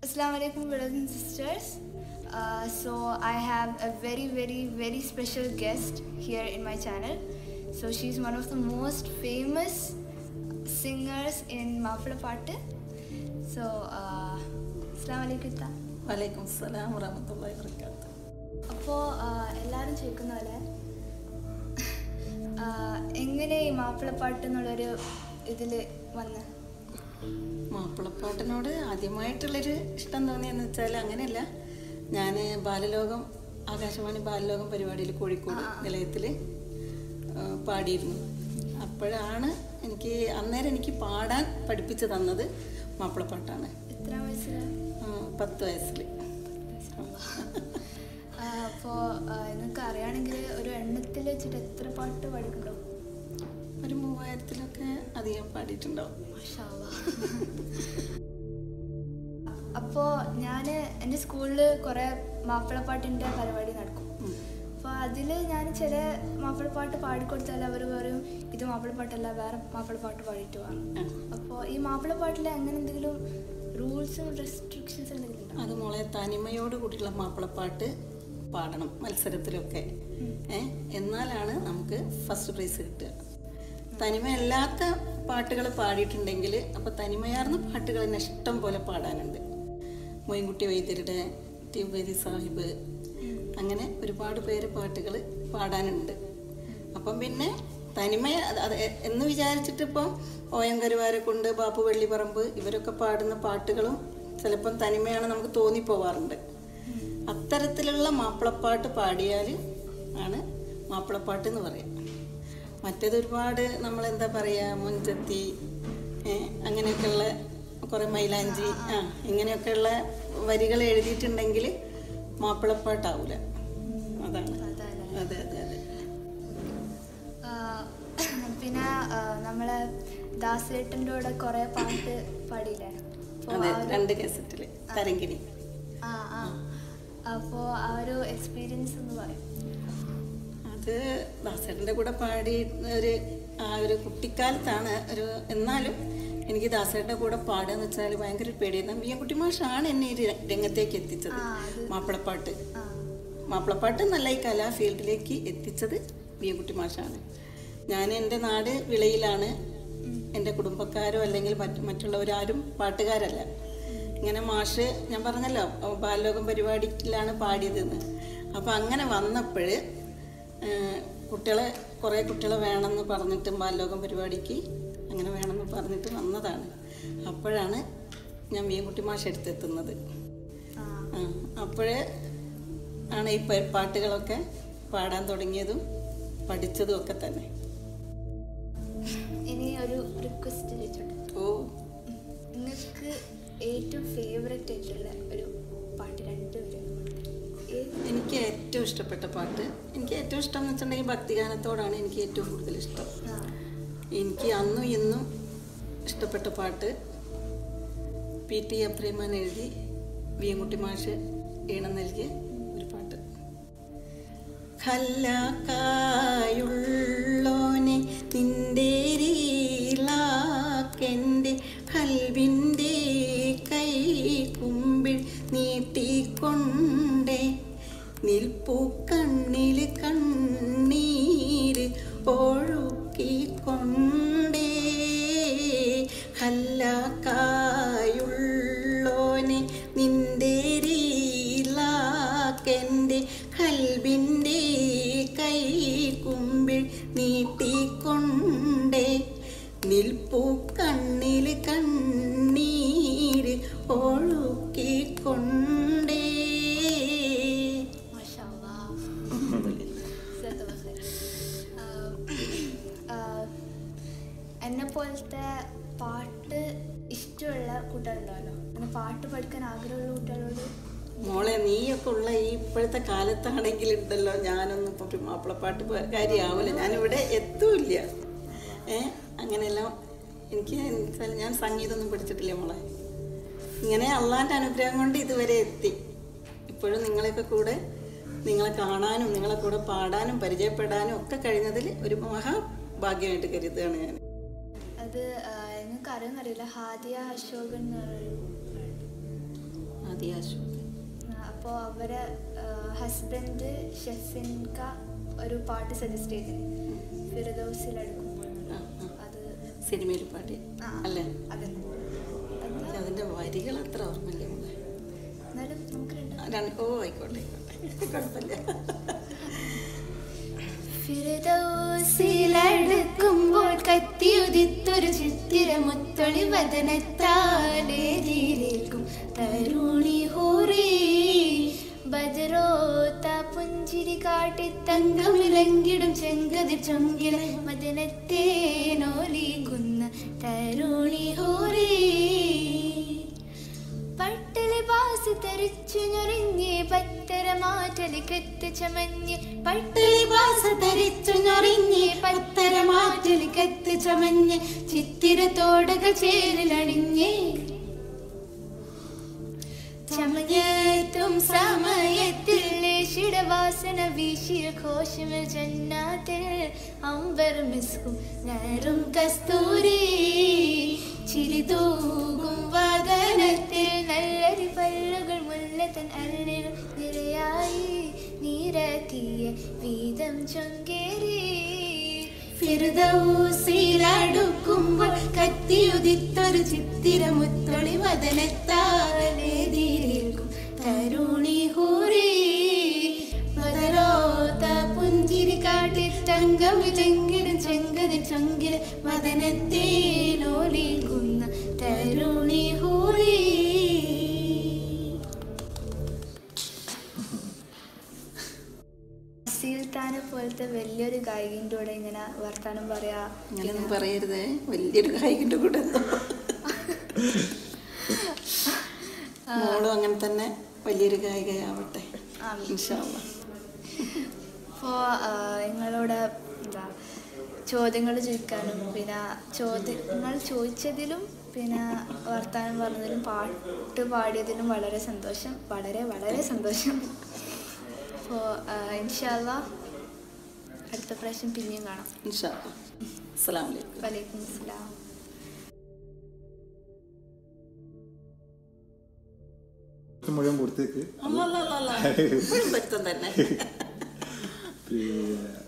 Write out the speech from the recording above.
Assalamu alaikum, brothers and sisters. Uh, so, I have a very, very, very special guest here in my channel. So, she's one of the most famous singers in Mafla Patte. So, uh, Assalamu alaikum. ഇത്ത. വലൈക്കും സ്സലാം വറഹമത്തുള്ളാഹി വബറകാത്ത് അപ്പോൾ എല്ലാവരും ചോദിക്കുന്ന പോലെ ആ, എങ്ങനെ ഈ മാപ്പിളപ്പാട്ട് എന്നുള്ളൊരു ഇതിൽ വന്ന് മാപ്പിളപ്പാട്ടിനോട് ആദ്യമായിട്ടുള്ളൊരു ഇഷ്ടം തോന്നിയെന്ന് വെച്ചാൽ അങ്ങനെയല്ല ഞാൻ ബാലലോകം ആകാശവാണി ബാലലോകം പരിപാടിയിൽ കോഴിക്കോട് നിലയത്തിൽ പാടിയിരുന്നു അപ്പോഴാണ് എനിക്ക് അന്നേരം എനിക്ക് പാടാൻ പഠിപ്പിച്ചു തന്നത് മാപ്പിളപ്പാട്ടാണ് എത്ര വയസ്സിൽ ആ, പത്ത് വയസ്സിൽ അപ്പോൾ നിങ്ങൾക്ക് അറിയാണെങ്കിൽ ഒരു എണ്ണത്തിൽ വെച്ചിട്ട് എത്ര പാട്ട് പാടിയിട്ടുണ്ടോ ഒരു മൂവായിരത്തിലൊക്കെ അധികം പാടിയിട്ടുണ്ടാവും അപ്പോൾ ഞാൻ എൻ്റെ സ്കൂളിൽ കുറേ മാപ്പിളപ്പാട്ടിൻ്റെ പരിപാടി നടക്കും ഉം. അപ്പോൾ അതിൽ ഞാൻ ചില മാപ്പിളപ്പാട്ട് പാടിക്കൊടുത്താൽ അവർ പറയും ഇത് മാപ്പിളപ്പാട്ടല്ല വേറെ മാപ്പിളപ്പാട്ട് പാടിയിട്ട് വേണം ആ. അപ്പോൾ ഈ മാപ്പിളപ്പാട്ടിൽ അങ്ങനെ എന്തെങ്കിലും റൂൾസും റെസ്ട്രിക്ഷൻസ് എന്തെങ്കിലും ഉണ്ടോ അത് മോളെ തനിമയോട് കൂടിയുള്ള മാപ്പിളപ്പാട്ട് പാടണം മത്സരത്തിലൊക്കെ ഏ എന്നാലാണ് നമുക്ക് ഫസ്റ്റ് പ്രൈസ് കിട്ടുക തനിമയല്ലാത്ത പാട്ടുകൾ പാടിയിട്ടുണ്ടെങ്കിൽ അപ്പോൾ തനിമയാർന്ന പാട്ടുകൾ തന്നെ ഇഷ്ടം പോലെ പാടാനുണ്ട് മൊയിൻകുട്ടി വൈദ്യരുടെ തിരുവതി സാഹിബ് അങ്ങനെ ഒരുപാട് പേര് പാട്ടുകൾ പാടാനുണ്ട് അപ്പം പിന്നെ തനിമ അത് അത് എന്ന് വിചാരിച്ചിട്ട് ഇപ്പം ഓയം കരുവാരെ കൊണ്ട് ബാപ്പു വെള്ളിപ്പറമ്പ് ഇവരൊക്കെ പാടുന്ന പാട്ടുകളും ചിലപ്പം തനിമയാണ് നമുക്ക് തോന്നിപ്പോവാറുണ്ട് അത്തരത്തിലുള്ള മാപ്പിളപ്പാട്ട് പാടിയാൽ ആണ് മാപ്പിളപ്പാട്ട് എന്ന് പറയാം മറ്റേത് ഒരുപാട് നമ്മൾ എന്താ പറയുക മുൻചത്തി ഏ, അങ്ങനെയൊക്കെയുള്ള കുറേ മൈലാഞ്ചി ആ ഇങ്ങനെയൊക്കെയുള്ള വരികൾ എഴുതിയിട്ടുണ്ടെങ്കിൽ മാപ്പിളപ്പാട്ടാവൂല അതാണ് അതല്ലേ. അതെ അതെ അതെ ആ, പിന്നെ ആ, നമ്മളെ ദാസേട്ടൻ്റെ കൂടെ കുറേ പാട്ട് പാടിയില്ലേ അപ്പോൾ അതെ ആ ഒരു- രണ്ട് കേസറ്റിൽ തരങ്കിണി ആ ആ അപ്പോൾ ആ ഒരു എക്സ്പീരിയൻസ് എന്ന് പറയും അത് ദാസേട്ടൻ്റെ കൂടെ പാടി ഒരു ആ ഒരു കുട്ടിക്കാലത്താണ് ഒരു എന്നാലും എനിക്ക് ദാസേട്ടൻ്റെ കൂടെ പാടുക എന്ന് വെച്ചാൽ ഭയങ്കര ഒരു പേടിയായിരുന്നു വി എൻ കുട്ടി മാഷാണ് എന്നെ ഈ ര- രംഗത്തേക്ക് എത്തിച്ചത് ആ, അത് മാപ്പിളപ്പാട്ട് ആ മാപ്പിളപ്പാട്ട് എന്നല്ല ഈ കലാ ഫീൽഡിലേക്ക് എത്തിച്ചത് വി എൻ കുട്ടി മാഷാണ് ഞാൻ എൻ്റെ നാട് വിളയിലാണ് എൻ്റെ കുടുംബക്കാരോ അല്ലെങ്കിൽ മറ്റ് മറ്റുള്ളവരാരും പാട്ടുകാരല്ല ഇങ്ങനെ മാഷ് ഞാൻ പറഞ്ഞല്ലോ ബാലലോകം പരിപാടിയിലാണ് പാടിയതെന്ന് അപ്പോൾ അങ്ങനെ വന്നപ്പോൾ കുട്ടികളെ കുറേ കുട്ടികളെ വേണമെന്ന് പറഞ്ഞിട്ട് ബാലലോകം പരിപാടിക്ക് അങ്ങനെ വേണമെന്ന് പറഞ്ഞിട്ട് വന്നതാണ് അപ്പോഴാണ് ഞാൻ മീൻകുട്ടി മാഷ് എടുത്തെത്തുന്നത് ആ ആ, അപ്പോഴേ ആണ് ഈ പ- പാട്ടുകളൊക്കെ പാടാൻ തുടങ്ങിയതും പഠിച്ചതും ഒക്കെ തന്നെ ഇനി ഒരു റിക്വസ്റ്റ് ചോദിച്ചോട്ടെ ഓ നിങ്ങൾക്ക് ഏറ്റവും ഫേവറേറ്റ് ആയിട്ടുള്ള ഒരു പാട്ട് രണ്ടുപേരും ഏത് എനിക്ക് ഏറ്റവും ഇഷ്ടപ്പെട്ട പാട്ട് എനിക്ക് ഏറ്റവും ഇഷ്ടം എന്ന് വെച്ചിട്ടുണ്ടെങ്കിൽ ഭക്തിഗാനത്തോടാണ് എനിക്ക് ഏറ്റവും കൂടുതൽ ഇഷ്ടം ആ എനിക്ക് അന്നും ഇന്നും ഇഷ്ടപ്പെട്ട പാട്ട് പി ടി അബ്രഹ്മാൻ എഴുതി വി എൻകുട്ടി മാഷ് ഈണം നൽകിയ ഒരു പാട്ട് കല്ലാക്കായുള്ളോനെ നിന്റെ രീളാക്കെൻ്റെ കൽവിൻ്റെ കൈ കുമ്പിൾ നീട്ടിക്കൊണ്ടേ നിൽപ്പു കണ്ണിൽ കണ്ണീര് ഒഴുക്കിക്കൊണ്ടേ കല്ലാക്കായുള്ളോനെ നിന്റെ രീലാക്കെൻ്റെ കൽബിൻ്റെ കൈ കുമ്പിൾ നീട്ടിക്കൊണ്ടേ നിൽപ്പു കണ്ണിൽ കണ്ണീര് ഒഴുക്കിക്കൊണ്ടേ മാഷാ എന്നെ പോലത്തെ പാട്ട് ഇഷ്ടമുള്ള കുട്ടികളുണ്ടാവല്ലോ അങ്ങനെ പാട്ട് പഠിക്കാൻ ആഗ്രഹമുള്ള കുട്ടികളോട് മോളെ നീയൊക്കെ ഉള്ള ഈ ഇപ്പോഴത്തെ കാലത്താണെങ്കിൽ ഉണ്ടല്ലോ ഞാനൊന്നും ഇപ്പം ഒരു മാപ്പിളപ്പാട്ട് കാര്യമാവില്ല ഞാനിവിടെ എത്തൂല്ല ഏ അങ്ങനെയെല്ലാം എനിക്ക് എന്നുവെച്ചാൽ ഞാൻ സംഗീതമൊന്നും പഠിച്ചിട്ടില്ല മോളെ ഇങ്ങനെ അള്ളാൻ്റെ അനുഗ്രഹം കൊണ്ട് ഇതുവരെ എത്തി ഇപ്പോഴും നിങ്ങളെയൊക്കെ കൂടെ നിങ്ങളെ കാണാനും നിങ്ങളെ കൂടെ പാടാനും പരിചയപ്പെടാനും ഒക്കെ കഴിഞ്ഞതിൽ ഒരു മഹാഭാഗ്യമായിട്ട് കരുതുകയാണ് ഞാൻ അത് നിങ്ങൾക്ക് അറിയാമെന്നറിയില്ല ഹാദിയ അശോകൻ എന്ന് പറഞ്ഞൊരു നദിയ അശോക് അപ്പോൾ അവരെ ഹസ്ബൻഡ് ഷെഫിൻക ഒരു പാട്ട് സജസ്റ്റ് ചെയ്തിരുന്നു ഫിറദോസിലെടുക്കുമ്പോൾ ആ, ആ. അത് സിനിമയിൽ പാടി ആ, അല്ലേ അതന്നെ എനിക്ക് അതിന്റെ വരികൾ അത്ര ഓർമ്മയില്ല മോളെ. എന്നാലും നമുക്ക് രണ്ടാം ആ, രണ്ട്- ഓ ആയിക്കോട്ടെ ആയിക്കോട്ടെ കുഴപ്പമില്ല ഫിറദൗസിലടുക്കുമ്പോൾ കത്തിയുദിത്തൊരു ചിത്തിരമുത്തൊളി വദനത്താലേതിരേൽക്കും തരുണി ഹൂറി ബദരോത്ത പുഞ്ചിരി കാട്ടി തങ്കമിലങ്കിടും ചെങ്കതിർ ചൊങ്കില മദനത്തെ നോലിക്കുന്ന തരുണി ഹൂറി പട്ടലെ ബാസ് തരിച്ചു ഞൊറിഞ്ഞ് പത്തര മാറ്റലിക്കത്ത് ചമഞ്ഞ് പട്ടലെ ബാസ് തരിച്ചു ഞൊറിഞ്ഞ് പത്തര മാറ്റലിക്കത്ത് ചമഞ്ഞ് ചിത്തിര തോടകൾ ചേരിലണിഞ്ഞ് ചമഞ്ഞെത്തും സമയത്തിൽ ലേശിടവാസന വീശിയ ഘോഷമിൽ ജന്നാത്തിൽ അമ്പർ മിസ്കും നേരും കസ്തൂരി ചിരിതൂകും വാദനത്തിൽ നല്ലൊരു പല്ലുകൾ മുല്ലത്തൻ അല്ലികൾ നിരയായി നീരത്തിയ വീതം ചൊങ്കേറി ഫിർദൗസിലടുക്കുമ്പോൾ കത്തിയുദിത്തൊരു ചിത്തിരമുത്തൊളി വദനത്താലേതിരേൽക്കും തരുണി ഹൂറി മദരോത്ത പുഞ്ചിരി കാട്ടി തങ്കം ചെങ്കിടും ചെങ്കതി ചൊങ്കില വദനത്തേനോലിക്കുന്ന തരുണി ഹൂറി സീൽത്താനെ പോലത്തെ വലിയൊരു ഗായികൻ്റെ കൂടെ ഇങ്ങനെ വർത്താനം പറയാ അങ്ങനെയൊന്നും പറയരുതേ വലിയൊരു കായികൻ്റെ കൂടെ എന്തോ. മോളും അങ്ങനെ തന്നെ വലിയൊരു ഗായികയാവട്ടെ ആമീൻ. ഇൻഷാല്ല അപ്പോൾ നിങ്ങളോട് എന്താ ചോദ്യങ്ങൾ ചോദിക്കാനും പിന്നെ ചോദ്യങ്ങൾ ചോദിച്ചതിലും പിന്നെ വർത്തമാനം പറഞ്ഞതിലും പാട്ട് പാടിയതിലും വളരെ സന്തോഷം വളരെ വളരെ സന്തോഷം അപ്പോൾ ഇൻഷാല്ല അടുത്ത പ്രാവശ്യം പിന്നെയും കാണാം ഇൻഷാല്ല അസ്സലാമു അലൈക്കും വലൈക്കും അസ്സലാം മുഴുവൻ കൊടുത്തേക്ക് അല്ലല്ലല്ല ഇപ്പോഴും വ്യക്തം തന്നെ പിന്നെ